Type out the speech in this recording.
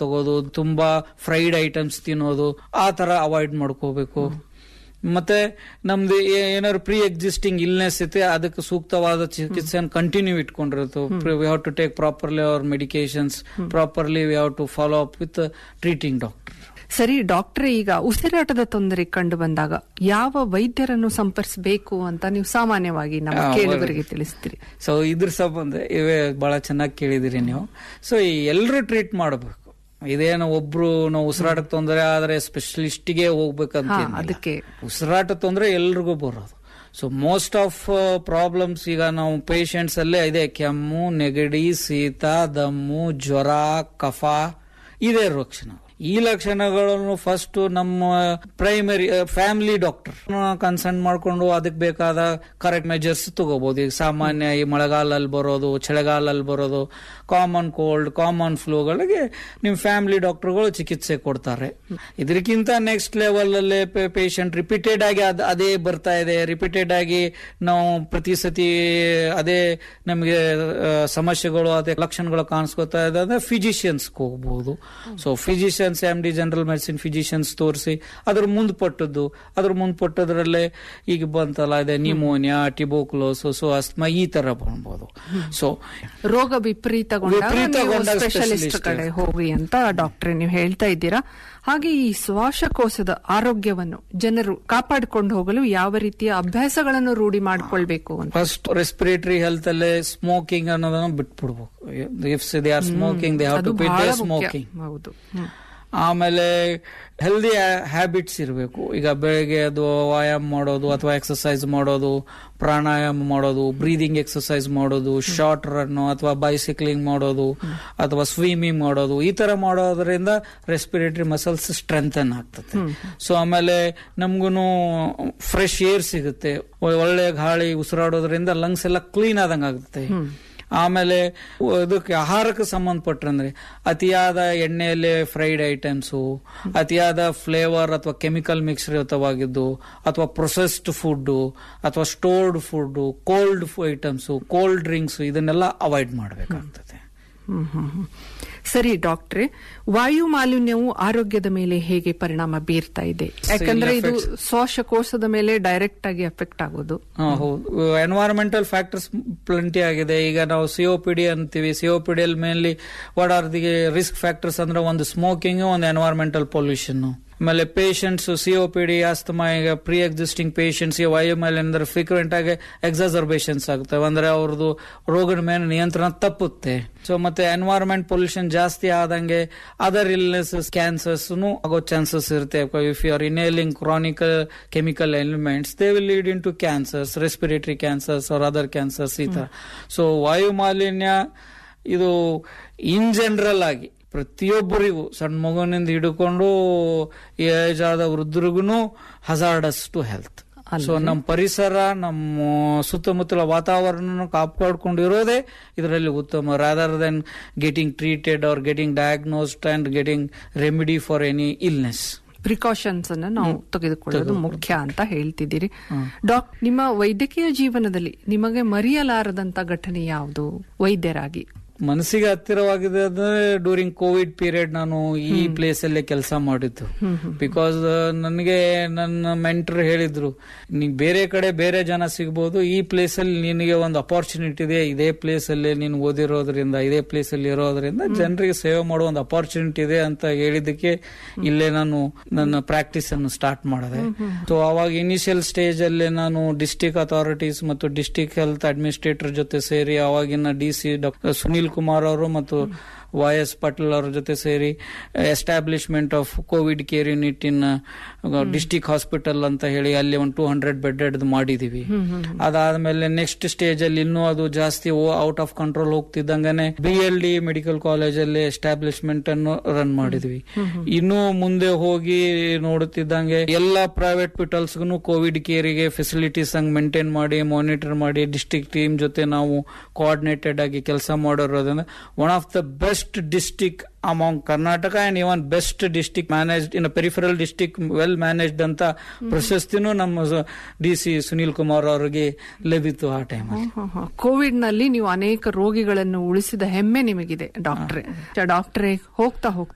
ತಗೋದು ತುಂಬಾ fried items ತಿನ್ನೋದು ಆ ತರ ಅವಾಯ್ಡ್ ಮಾಡ್ಕೋಬೇಕು ಮತ್ತೆ ನಮ್ದು ಏ- ಏನಾದ್ರು ಪ್ರೀ ಎಕ್ಸಿಸ್ಟಿಂಗ್ ಇಲ್ನೆಸ್ ಐತೆ ಅದಕ್ಕೆ ಸೂಕ್ತವಾದ ಚಿಕಿತ್ಸೆಯನ್ನು ಕಂಟಿನ್ಯೂ ಇಟ್ಕೊಂಡಿರುತ್ತೆ we have to take properly our medications properly we have to follow up with treating doctor ಸರಿ ಡಾಕ್ಟ್ರೆ ಈಗ ಉಸಿರಾಟದ ತೊಂದರೆ ಕಂಡು ಬಂದಾಗ ಯಾವ ವೈದ್ಯರನ್ನು ಸಂಪರ್ಸಬೇಕು ಅಂತ ನೀವು ಸಾಮಾನ್ಯವಾಗಿ ನಮ್ಮ ಆ, ಕೇಳುಗರಿಗೆ ತಿಳಿಸ್ತೀರಿ ಸೊ ಇದ್ರ ಸಂಬಂಧ ಇವೇ ಬಹಳ ಚೆನ್ನಾಗಿ ಕೇಳಿದಿರಿ ನೀವು ಸೊ ಎಲ್ಲರೂ ಟ್ರೀಟ್ ಮಾಡಬೇಕು ಇದೇನು ಒಬ್ರು ನಾವು ಉಸಿರಾಟಕ್ಕೆ ತೊಂದರೆ ಆದ್ರೆ ಸ್ಪೆಷಲಿಸ್ಟ್ಗೆ ಹೋಗ್ಬೇಕಂತ ಹಾ, ಏನಿಲ್ಲ. ಅದಕ್ಕೆ. ಉಸಿರಾಟ ತೊಂದರೆ ಎಲ್ರಿಗೂ ಬರೋದು ಸೊ ಮೋಸ್ಟ್ ಆಫ್ ಪ್ರಾಬ್ಲಮ್ಸ್ ಈಗ ನಾವು ಪೇಷಂಟ್ಸ್ ಅಲ್ಲೇ ಇದೆ ಕೆಮ್ಮು ನೆಗಡಿ ಶೀತ ದಮ್ಮು ಜ್ವರ ಕಫ ಇದೇ ಲಕ್ಷಣಗಳು ಈ ಲಕ್ಷಣಗಳನ್ನು ಫಸ್ಟ್ ನಮ್ಮ ಪ್ರೈಮರಿ ಫ್ಯಾಮಿಲಿ ಡಾಕ್ಟರ್ ಕನ್ಸರ್ನ್ ಮಾಡ್ಕೊಂಡು ಅದಕ್ಕೆ ಬೇಕಾದ ಕರೆಕ್ಟ್ ಮೆಜರ್ಸ್ ತಗೋಬಹುದು ಈಗ ಸಾಮಾನ್ಯ ಈ ಮಳೆಗಾಲಲ್ಲಿ ಬರೋದು ಚಳಿಗಾಲಲ್ಲಿ ಬರೋದು ಕಾಮನ್ ಕೋಲ್ಡ್ ಕಾಮನ್ ಫ್ಲೂಗಳಿಗೆ ನಿಮ್ಮ ಫ್ಯಾಮಿಲಿ ಡಾಕ್ಟರ್ಗಳು ಚಿಕಿತ್ಸೆ ಕೊಡ್ತಾರೆ ಇದಕ್ಕಿಂತ ನೆಕ್ಸ್ಟ್ ಲೆವೆಲ್ ಅಲ್ಲಿ ಪೇಷಂಟ್ ರಿಪೀಟೆಡ್ ಆಗಿ ಅದ್- ಅದೇ ಬರ್ತಾ ಇದೆ ರಿಪೀಟೆಡ್ ಆಗಿ ನಾವು ಪ್ರತಿ ಸತಿ ಅದೇ ನಮಗೆ ಸಮಸ್ಯೆಗಳು ಅದೇ ಲಕ್ಷಣಗಳು ಕಾಣಿಸ್ಕೊತಾ ಇದೆ ಅಂದ್ರೆ ಫಿಸಿಷಿಯನ್ಸ್ ಹೋಗ್ಬೋದು so physicians M D general medicine physicians ತೋರಿಸಿ ಅದ್ರ ಮುಂದ್ಪಟ್ಟದ್ದು ಅದ್ರ ಮುಂದ್ಪಟ್ಟದ್ರಲ್ಲೇ ಈಗ ಬಂತಲ್ಲ ಇದೆ ನಿಮೋನಿಯಾ ಟಿಬೋಕ್ಲೋಸಸ್ ಅಸ್ಮಾ ಈ ತರ ಬರ್ಬೋದು ಸೊ ರೋಗ ವಿಪರೀತಗೊಂಡಾಗ ವಿಪರೀತಗೊಂಡಾಗ ಸ್ಪೆಷಲಿಸ್ಟ್ specialist. ಕಡೆ ಹೋಗಿ ಅಂತ ಡಾಕ್ಟ್ರೆ ನೀವು ಹೇಳ್ತಾ ಇದ್ದೀರಾ ಹಾಗೆ ಈ ಶ್ವಾಸಕೋಶದ ಆರೋಗ್ಯವನ್ನು ಜನರು ಕಾಪಾಡಿಕೊಂಡು ಹೋಗಲು ಯಾವ ರೀತಿಯ ಅಭ್ಯಾಸಗಳನ್ನು ರೂಢಿ ಮಾಡಿಕೊಳ್ಬೇಕು ಅಂತ ಫಸ್ಟ್ ರೆಸ್ಪಿರೇಟರಿ ಹೆಲ್ತ್ ಅಲ್ಲೇ ಸ್ಮೋಕಿಂಗ್ ಅನ್ನೋದನ್ನ ಬಿಟ್ಬಿಡ್ಬೇಕು if they are smoking they have ಅದು ಟು ಬಿಟ್ ಬಹಳ ಮುಖ್ಯ ಸ್ಮೋಕಿಂಗ್ ಹೌದು ಹ್ಮ್. ಆಮೇಲೆ ಹೆಲ್ದಿ ಹ್ಯಾಬಿಟ್ಸ್ ಇರಬೇಕು ಈಗ ಬೆಳಗ್ಗೆ ಅದು ವ್ಯಾಯಾಮ ಮಾಡೋದು ಅಥವಾ ಎಕ್ಸರ್ಸೈಸ್ ಮಾಡೋದು ಪ್ರಾಣಾಯಾಮ ಮಾಡೋದು ಬ್ರೀದಿಂಗ್ ಎಕ್ಸರ್ಸೈಸ್ ಮಾಡೋದು ಶಾರ್ಟ್ ರನ್ ಅಥವಾ ಬೈಸಿಕ್ಲಿಂಗ್ ಮಾಡೋದು ಅಥವಾ ಸ್ವಿಮಿಂಗ್ ಮಾಡೋದು ಈ ತರ ಮಾಡೋದ್ರಿಂದ ರೆಸ್ಪಿರೇಟರಿ ಮಸಲ್ಸ್ ಸ್ಟ್ರೆಂಥನ್ ಆಗ್ತದೆ ಸೊ ಆಮೇಲೆ ನಮ್ಗೂ ಫ್ರೆಶ್ ಏರ್ ಸಿಗುತ್ತೆ ಒ- ಒಳ್ಳೆ ಗಾಳಿ ಉಸಿರಾಡೋದ್ರಿಂದ ಲಂಗ್ಸ್ ಎಲ್ಲ ಕ್ಲೀನ್ ಆದಂಗೆ ಆಗುತ್ತೆ ಆಮೇಲೆ ಇದಕ್ಕೆ ಆಹಾರಕ್ಕೆ ಸಂಬಂಧಪಟ್ಟಂದ್ರೆ ಅತಿಯಾದ ಎಣ್ಣೆಯಲ್ಲಿ ಫ್ರೈಡ್ ಐಟಮ್ಸು ಅತಿಯಾದ ಫ್ಲೇವರ್ ಅಥವಾ ಕೆಮಿಕಲ್ ಮಿಶ್ರಿತವಾಗಿದ್ದು ಅಥವಾ ಪ್ರೊಸೆಸ್ಡ್ ಫುಡ್ ಅಥವಾ stored food cold items cold drinks ಇದನ್ನೆಲ್ಲ ಅವಾಯ್ಡ್ ಮಾಡಬೇಕಾಗ್ತದೆ ಹ್ಮ್, ಹ್ಮ್, ಹ್ಮ್. ಸರಿ ಡಾಕ್ಟ್ರೆ ವಾಯು ಮಾಲಿನ್ಯವು ಆರೋಗ್ಯದ ಮೇಲೆ ಹೇಗೆ ಪರಿಣಾಮ ಬೀರ್ತಾ ಇದೆ ಯಾಕಂದ್ರೆ ಇದು ಶ್ವಾಸಕೋಶದ ಮೇಲೆ ಡೈರೆಕ್ಟ್ ಆಗಿ ಎಫೆಕ್ಟ್ ಆಗೋದು ಹಾ, ಹೌದು ಎನ್ವೈರನ್ಮೆಂಟಲ್ ಫ್ಯಾಕ್ಟರ್ಸ್ ಪ್ಲೆಂಟಿ ಆಗಿದೆ ಈಗ ನಾವು ಸಿಒಪಿಡಿ ಅಂತೀವಿ ಸಿಒಪಿಡಿ ಅಲ್ಲಿ mainly what are the risk factors ಅಂದ್ರೆ ಒಂದು ಸ್ಮೋಕಿಂಗ್ ಒಂದು ಎನ್ವೈರನ್ಮೆಂಟಲ್ ಪೊಲ್ಯೂಷನ್ ಆಮೇಲೆ ಪೇಷಂಟ್ಸ್ ಸಿಒಪಿಡಿ ಆಸ್ತಮಾ ಈಗ ಪ್ರೀ ಎಕ್ಸಿಸ್ಟಿಂಗ್ ಪೇಷಂಟ್ಸ್ ವಾಯು ಮೇಲೆ ಅಂದ್ರೆ ಫ್ರೀಕ್ವೆಂಟ್ ಆಗಿ ಎಕ್ಸಾಸರ್ಬೇಷನ್ಸ್ ಆಗ್ತವೆ ಅಂದ್ರೆ ಅವ್ರದ್ದು ರೋಗದ ಮೇಲೆ ನಿಯಂತ್ರಣ ತಪ್ಪುತ್ತೆ ಸೊ ಮತ್ತೆ ಎನ್ವೈರನ್ಮೆಂಟ್ ಪೊಲ್ಯೂಷನ್ ಜಾಸ್ತಿ ಆದಂಗೆ ಅದರ್ ಇಲ್ನೆಸಸ್ ಕ್ಯಾನ್ಸರ್ಸ್ ಆಗೋ ಚಾನ್ಸಸ್ ಇರುತ್ತೆ if you are inhaling chronic chemical elements they will lead in to cancers respiratory cancers or other cancers ಈ ತರ ಸೊ ವಾಯು ಮಾಲಿನ್ಯ ಇದು ಇನ್ ಜನರಲ್ ಆಗಿ ಪ್ರತಿಯೊಬ್ಬರಿಗೂ ಸಣ್ಣ ಮಗುವಿನಿಂದ ಹಿಡ್ಕೊಂಡು ಏಜ್ ಆದ ವೃದ್ಧರಿಗೂ ಹಜಾರ್ಡಸ್ ಟು ಹೆಲ್ತ್ ಸೊ ನಮ್ಮ ಪರಿಸರ ನಮ್ಮ ಸುತ್ತಮುತ್ತಲ ವಾತಾವರಣ ಕಾಪಾಡ್ಕೊಂಡಿರೋದೇ ಇದರಲ್ಲಿ ಉತ್ತಮ rather then getting treated or getting diagnosed and getting remedy for any illness precautions ಅನ್ನ ನಾವು ತೆಗೆದುಕೊಳ್ಳೋದು ಮುಖ್ಯ ಅಂತ ಹೇಳ್ತಿದ್ದೀರಿ ಡಾಕ್ ನಿಮ್ಮ ವೈದ್ಯಕೀಯ ಜೀವನದಲ್ಲಿ ನಿಮಗೆ ಮರೆಯಲಾರದಂತ ಘಟನೆ ಯಾವುದು ವೈದ್ಯರಾಗಿ ಮನಸ್ಸಿಗೆ ಹತ್ತಿರವಾಗಿದೆ ಅಂದ್ರೆ ಡ್ಯೂರಿಂಗ್ ಕೋವಿಡ್ ಪೀರಿಯಡ್ ನಾನು ಈ ಪ್ಲೇಸ್ ಅಲ್ಲೇ ಕೆಲಸ ಮಾಡಿದ್ದು ಬಿಕಾಸ್ ನನಗೆ ನನ್ನ ಮೆಂಟರ್ ಹೇಳಿದ್ರು ನೀನ್ ಬೇರೆ ಕಡೆ ಬೇರೆ ಜನ ಸಿಗ್ಬೋದು ಈ ಪ್ಲೇಸ್ ಅಲ್ಲಿ ನಿನಗೆ ಒಂದು ಅಪಾರ್ಚುನಿಟಿ ಇದೆ ಇದೇ ಪ್ಲೇಸ್ ಅಲ್ಲಿ ನೀನು ಓದಿರೋದ್ರಿಂದ ಇದೇ ಪ್ಲೇಸ್ ಅಲ್ಲಿ ಇರೋದ್ರಿಂದ ಜನರಿಗೆ ಸೇವೆ ಮಾಡುವ ಒಂದು ಅಪಾರ್ಚುನಿಟಿ ಇದೆ ಅಂತ ಹೇಳಿದ್ದಕ್ಕೆ ಇಲ್ಲೇ ನಾನು ನನ್ನ ಪ್ರಾಕ್ಟೀಸ್ ಅನ್ನು ಸ್ಟಾರ್ಟ್ ಮಾಡಿದೆ ಸೊ ಅವಾಗ ಇನಿಷಿಯಲ್ ಸ್ಟೇಜ್ ಅಲ್ಲಿ ನಾನು ಡಿಸ್ಟಿಕ್ ಅಥಾರಿಟೀಸ್ ಮತ್ತು ಡಿಸ್ಟಿಕ್ ಹೆಲ್ತ್ ಅಡ್ಮಿನಿಸ್ಟ್ರೇಟರ್ ಜೊತೆ ಸೇರಿ ಅವಾಗಿನ D C doctor Sunil Kumar ಅವರು ಮತ್ತು ವೈ ಎಸ್ ಪಾಟೀಲ್ ಅವ್ರ ಜೊತೆ ಸೇರಿ establishment of COVID care unit in district hospital ಅಂತ ಹೇಳಿ ಅಲ್ಲಿ ಒಂದು ಟೂ ಹಂಡ್ರೆಡ್ ಬೆಡ್ ಮಾಡಿದೀವಿ ಅದಾದ್ಮೇಲೆ ನೆಕ್ಸ್ಟ್ ಸ್ಟೇಜ್ ಅಲ್ಲಿ ಇನ್ನೂ ಅದು ಜಾಸ್ತಿ ಔಟ್ ಆಫ್ ಕಂಟ್ರೋಲ್ ಹೋಗ್ತಿದ್ದಂಗನೆ B L D medical college ಅಲ್ಲಿ ಎಸ್ಟಾಬ್ಲಿಷ್ಮೆಂಟ್ ಅನ್ನು ರನ್ ಮಾಡಿದ್ವಿ ಇನ್ನೂ ಮುಂದೆ ಹೋಗಿ ನೋಡುತ್ತಿದ್ದಂಗೆ ಎಲ್ಲ ಪ್ರೈವೇಟ್ ಹಾಸ್ಪಿಟಲ್ಸ್ ಕೋವಿಡ್ ಕೇರಿಗೆ ಫೆಸಿಲಿಟೀಸ್ ಹಂಗ್ ಮೇಂಟೈನ್ ಮಾಡಿ ಮಾನಿಟರ್ ಮಾಡಿ ಡಿಸ್ಟಿಕ್ ಟೀಮ್ ಜೊತೆ ನಾವು ಕೋಆರ್ಡಿನೇಟೆಡ್ ಆಗಿ ಕೆಲಸ ಮಾಡಿರೋದ್ರಿಂದ one of the best district among Karnataka and even best district managed in peripheral district well managed ಅಂತ ಪ್ರಶಸ್ತಿನೂ ನಮ್ಮ ಡಿ ಸಿ ಸುನೀಲ್ ಕುಮಾರ್ ಅವರಿಗೆ ಲಭಿತು ಆ ಟೈಮಲ್ಲಿ ಕೋವಿಡ್ ನಲ್ಲಿ ನೀವು ಅನೇಕ ರೋಗಿಗಳನ್ನು ಉಳಿಸಿದ ಹೆಮ್ಮೆ ನಿಮಗಿದೆ ಡಾಕ್ಟ್ರೆ ಡಾಕ್ಟ್ರೆ ಹೋಗ್ತಾ ಹೋಗ್ತಾ